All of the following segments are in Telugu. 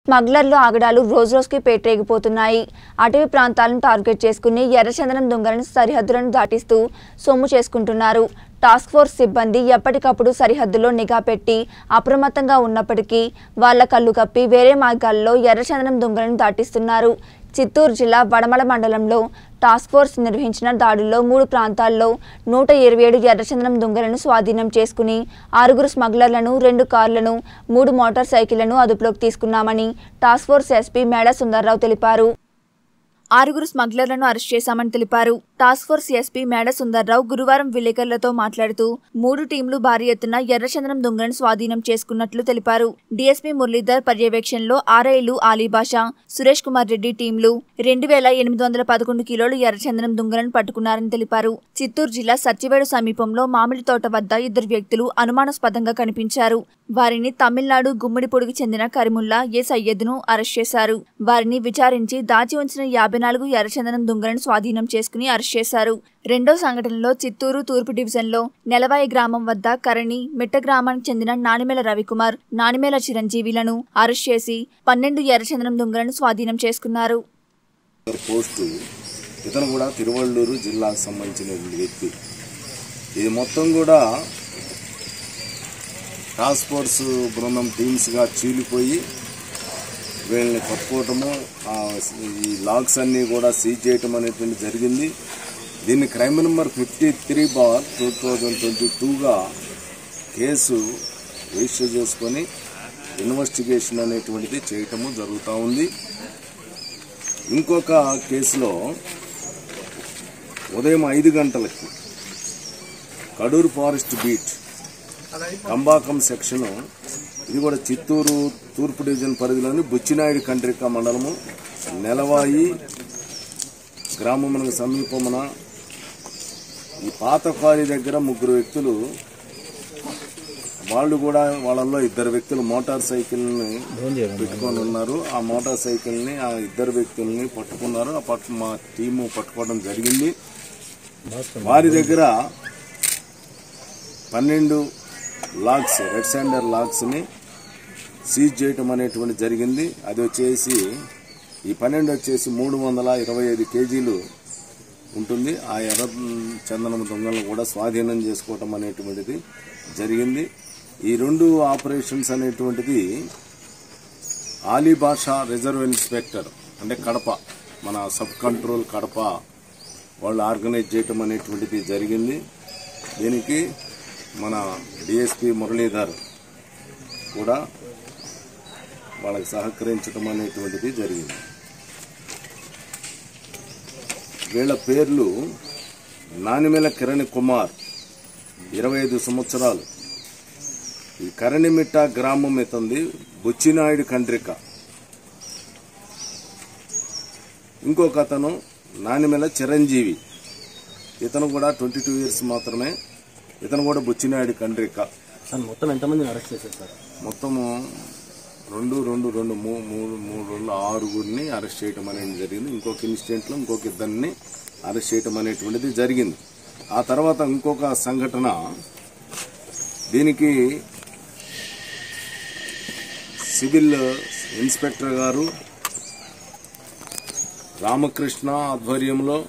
స్మగ్లర్లు ఆగడాలు రోజురోజుకి పేటరేగిపోతున్నాయి అటవీ ప్రాంతాలను టార్గెట్ చేసుకుని ఎర్రచందనం దొంగలను సరిహద్దులను దాటిస్తూ సొమ్ము చేసుకుంటున్నారు టాస్క్ ఫోర్స్ సిబ్బంది ఎప్పటికప్పుడు సరిహద్దులో నిఘా పెట్టి అప్రమత్తంగా ఉన్నప్పటికీ వాళ్ళ కళ్ళు కప్పి వేరే మార్గాల్లో ఎర్రచందనం దొంగలను దాటిస్తున్నారు చిత్తూరు జిల్లా వడమల మండలంలో టాస్క్ ఫోర్స్ నిర్వహించిన దాడుల్లో మూడు ప్రాంతాల్లో నూట ఇరవై ఏడు ఎర్రచందనం దొంగలను స్వాధీనం చేసుకుని ఆరుగురు స్మగ్లర్లను రెండు కార్లను మూడు మోటార్ సైకిళ్లను అదుపులోకి తీసుకున్నామని task force SP Meda Sundar Rao తెలిపారు ఆరుగురు స్మగ్లర్లను అరెస్ట్ చేశామని తెలిపారు టాస్క్ ఫోర్స్ ఎస్పీ మేడ సుందర్రావు గురువారం విలేకరులతో మాట్లాడుతూ మూడు టీంలు భారీ ఎత్తున ఎర్రచందనం దొంగలను స్వాధీనం చేసుకున్నట్లు తెలిపారు డీఎస్పీ మురళీధర్ పర్యవేక్షణలో ఆర్ఐలు ఆలీబాషా సురేష్ కుమార్ రెడ్డి టీంలు రెండు వేల ఎనిమిది వందల పదకొండు కిలోలు ఎర్రచందనం దొంగలను పట్టుకున్నారని తెలిపారు చిత్తూరు జిల్లా సత్యవేడు సమీపంలో మామిడి తోట వద్ద ఇద్దరు వ్యక్తులు అనుమానాస్పదంగా కనిపించారు వారిని తమిళనాడు గుమ్మడిపొడికి చెందిన కరిముల్లా ఏ సయ్యద్ను అరెస్ట్ చేశారు వారిని విచారించి దాచి ఉంచిన యాభై నాలుగు ఎర్రచందనం దొంగలను స్వాధీనం చేసుకుని అరెస్ట్ చేశారు రెండో సంఘటనలో చిత్తూరు తూర్పు డివిజన్లో నెలవాయి గ్రామం వద్ద కరణి మిట్ట గ్రామానికి చెందిన నానిమేల రవికుమార్ నానిమేల చిరంజీవిలను అరెస్ట్ చేసి పన్నెండు ఎర్రచందనం దొంగలను స్వాధీనం చేసుకున్నారు పోస్టు ఇతను కూడా తిరువళ్ళూరు జిల్లాకు సంబంధించినటువంటి వ్యక్తి ఇది మొత్తం కూడా టాస్క్ ఫోర్స్ బృందం టీమ్స్గా చీలిపోయి వీళ్ళని పట్టుకోవటము ఆ ఈ లాగ్స్ అన్నీ కూడా సీజ్ చేయటం అనేటువంటి జరిగింది దీన్ని crime number fifty three bar two thousand twenty టూగా కేసు రిజిస్టర్ చేసుకొని ఇన్వెస్టిగేషన్ అనేటువంటిది చేయటము జరుగుతూ ఉంది ఇంకొక కేసులో ఉదయం ఐదు గంటలకి Kadur forest beat Kambakam section ఇది కూడా చిత్తూరు తూర్పు డివిజన్ పరిధిలోని బుచ్చినాయుడు కండ్రిక మండలము నెలవాయి గ్రామమునకు సమీపమున ఈ పాత క్వారీ దగ్గర ముగ్గురు వ్యక్తులు వాళ్ళు కూడా వాళ్ళల్లో ఇద్దరు వ్యక్తులు మోటార్ సైకిల్ని పెట్టుకొని ఉన్నారు ఆ మోటార్ సైకిల్ని ఆ ఇద్దరు వ్యక్తుల్ని పట్టుకున్నారు ఆ పట్టు మా టీము పట్టుకోవడం జరిగింది వారి దగ్గర పన్నెండు లాగ్స్ రెడ్ శాండర్ లాగ్స్ని సీజ్ చేయటం అనేటువంటి జరిగింది అది వచ్చేసి ఈ పన్నెండు వచ్చేసి మూడు వందల ఇరవై ఐదు కేజీలు ఉంటుంది ఆ ఎర్ర చందనం దొంగలను కూడా స్వాధీనం చేసుకోవటం అనేటువంటిది జరిగింది ఈ రెండు ఆపరేషన్స్ అనేటువంటిది ఆలీబాషా రిజర్వ్ ఇన్స్పెక్టర్ అంటే కడప మన సబ్ కంట్రోల్ కడప వాళ్ళు ఆర్గనైజ్ చేయటం అనేటువంటిది జరిగింది దీనికి మన డిఎస్పి మురళీధర్ కూడా వాళ్ళకి సహకరించడం అనేటువంటిది జరిగింది వీళ్ళ పేర్లు నానిమెల కిరణ్ కుమార్ ఇరవై ఐదు సంవత్సరాలు ఈ కరణిమిట్ట గ్రామం ఇతంది బుచ్చినాయుడు కండ్రిక ఇంకొక అతను నానిమెల చిరంజీవి ఇతను కూడా ట్వంటీ టూ ఇయర్స్ మాత్రమే ఇతను కూడా బుచ్చినాయుడు కండ్రిక సార్ మొత్తం ఎంతమందిని అరెస్ట్ చేశారు సార్ మొత్తము రెండు రెండు రెండు మూ- మూడు మూడు రెండు ఆరుగురిని అరెస్ట్ చేయడం అనేది జరిగింది ఇంకొక ఇన్సిడెంట్లో ఇంకొక ఇద్దరిని అరెస్ట్ చేయడం అనేటువంటిది జరిగింది ఆ తర్వాత ఇంకొక సంఘటన దీనికి సివిల్ ఇన్స్పెక్టర్ గారు రామకృష్ణ ఆధ్వర్యంలో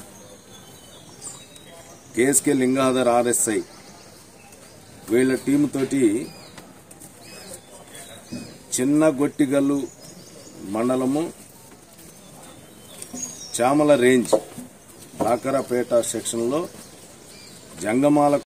కేఎస్కే లింగాధర్ ఆర్ఎస్ఐ వీళ్ళ టీం తోటి చిన్న గొట్టిగల్లు మండలము చామల రేంజ్ కాకరపేట సెక్షన్లో జంగమాల